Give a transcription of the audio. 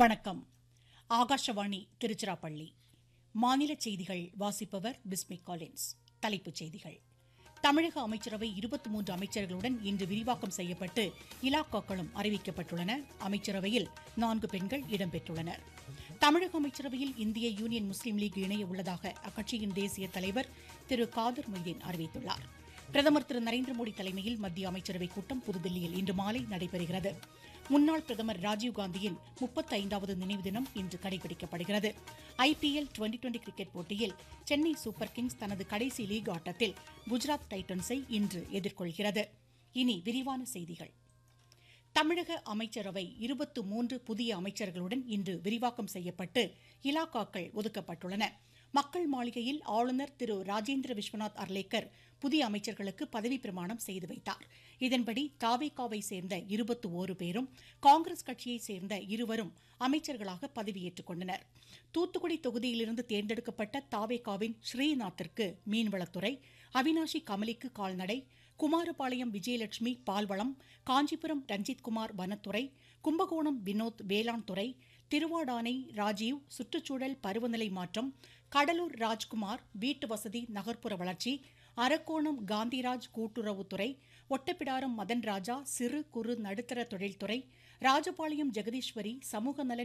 வணக்கம் ஆகாஷவாணி திருச்சிராப்பள்ளி மாநில செய்திகள் வாசிப்பவர் பிஸ்மி காலின்ஸ் தலைப்புச் செய்திகள் தமிழக அமைச்சரவை இருபத்தி மூன்று அமைச்சர்களுடன் இன்று விரிவாக்கம் செய்யப்பட்டு இலாக்காக்களும் அறிவிக்கப்பட்டுள்ளன அமைச்சரவையில் நான்கு பெண்கள் இடம்பெற்றுள்ளனர் தமிழக அமைச்சரவையில் இந்திய யூனியன் முஸ்லீம் லீக் இணைய உள்ளதாக அக்கட்சியின் தேசிய தலைவர் திரு காதர் மொய்தீன் அறிவித்துள்ளார் பிரதமர் திரு நரேந்திர மோடி தலைமையில் மத்திய அமைச்சரவைக் கூட்டம் புதுதில்லியில் இன்று மாலை நடைபெறுகிறது முன்னாள் பிரதமர் ராஜீவ்காந்தியின் முப்பத்தைந்தாவது நினைவு தினம் இன்று கடைபிடிக்கப்படுகிறது ஐபிஎல் டுவெண்டி டுவெண்டி கிரிக்கெட் போட்டியில் சென்னை சூப்பர் கிங்ஸ் தனது கடைசி லீக் ஆட்டத்தில் குஜராத் டைட்டன்ஸை இன்று எதிர்கொள்கிறது இனி விரிவான செய்திகள் தமிழக அமைச்சரவை இருபத்து மூன்று புதிய அமைச்சர்களுடன் இன்று விரிவாக்கம் செய்யப்பட்டு இலாக்காக்கள் ஒதுக்கப்பட்டுள்ளன மக்கள் மாளிகையில் ஆளுநர் திரு ராஜேந்திர விஸ்வநாத் அர்லேக்கர் புதிய அமைச்சர்களுக்கு பதவி பிரமாணம் செய்து வைத்தார் இதன்படி தாவேகாவை சேர்ந்த இருபத்தி ஓரு பேரும் காங்கிரஸ் கட்சியைச் சேர்ந்த இருவரும் அமைச்சர்களாக பதவியேற்றுக் கொண்டனர் தூத்துக்குடி தொகுதியிலிருந்து தேர்ந்தெடுக்கப்பட்ட தாவேகாவின் ஸ்ரீநாத்திற்கு மீன்வளத்துறை அவினாஷி கமலிக்கு கால்நடை குமாரபாளையம் விஜயலட்சுமி பால்வளம் காஞ்சிபுரம் ரஞ்சித்குமார் வனத்துறை கும்பகோணம் வினோத் வேளாண் துறை திருவாடானை ராஜீவ் சுற்றுச்சூழல் பருவநிலை மாற்றம் கடலூர் ராஜ்குமார் வீட்டு வசதி நகர்ப்புற வளர்ச்சி அரக்கோணம் காந்திராஜ் கூட்டுறவுத்துறை ஒட்டப்பிடாரம் மதன் ராஜா சிறு குறு நடுத்தர தொழில்துறை ராஜபாளையம் ஜெகதீஸ்வரி சமூக நலன்